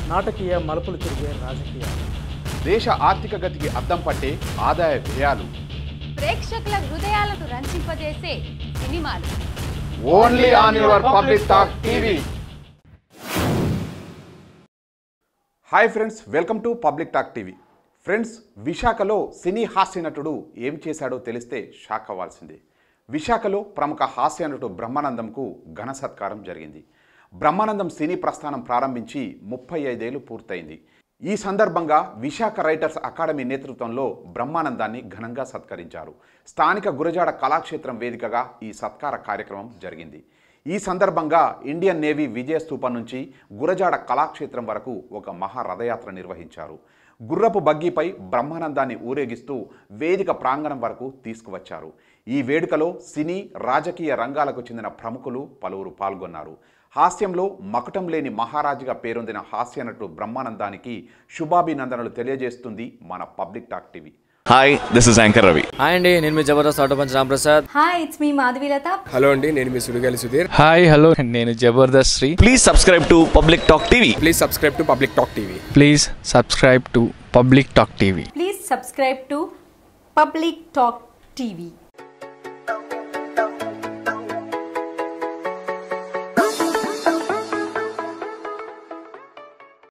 నాటకీయ మలుపులు తిరిగే రాజకీయాలు దేశ ఆర్థిక గతికి అద్దం పట్టే ఆదాయ వ్యయాలు ప్రేక్షకుల హృదయాలను రంజింపజేసే సినిమాలు only on your public talk TV hi friends welcome to public talk TV friends విశాఖలో సినీ హాస్య నటుడు ఏం చేశాడో తెలిస్తే షాక్ అవ్వాల్సిందే విశాఖలో ప్రముఖ హాస్య నటుడు బ్రహ్మానందంకు ఘన సత్కారం జరిగింది బ్రహ్మానందం సినీ ప్రస్థానం ప్రారంభించి ముప్పై ఐదేళ్లు పూర్తయింది ఈ సందర్భంగా విశాఖ రైటర్స్ అకాడమీ నేతృత్వంలో బ్రహ్మానందాన్ని ఘనంగా సత్కరించారు స్థానిక గురజాడ కళాక్షేత్రం వేదికగా ఈ సత్కార కార్యక్రమం జరిగింది ఈ సందర్భంగా ఇండియన్ నేవీ విజయ స్థూపం నుంచి గురజాడ కళాక్షేత్రం వరకు ఒక మహా రథయాత్ర నిర్వహించారు గుర్రపు బగ్గీపై బ్రహ్మానందాన్ని ఊరేగిస్తూ వేదిక ప్రాంగణం వరకు తీసుకువచ్చారు ఈ వేడుకలో సినీ రాజకీయ రంగాలకు చెందిన ప్రముఖులు పలువురు పాల్గొన్నారు హాస్యంలో మకుటం లేని మహారాజుగా పేరొందిన హాస్య నటుడు బ్రహ్మానందానికి శుభాభినందనలు తెలియజేస్తుంది మన public talk TV hi this is anchor Ravi hi అండి నేను మీ Jabardasth auto punch Ramprasad hi it's me Madhavilatha hello అండి నేను మీ సుడిగాలి సుధీర్ హాయ్ హలో నేను Jabardasth Sri please subscribe to public talk TV please subscribe to public talk TV please subscribe to public talk TV please subscribe to public talk TV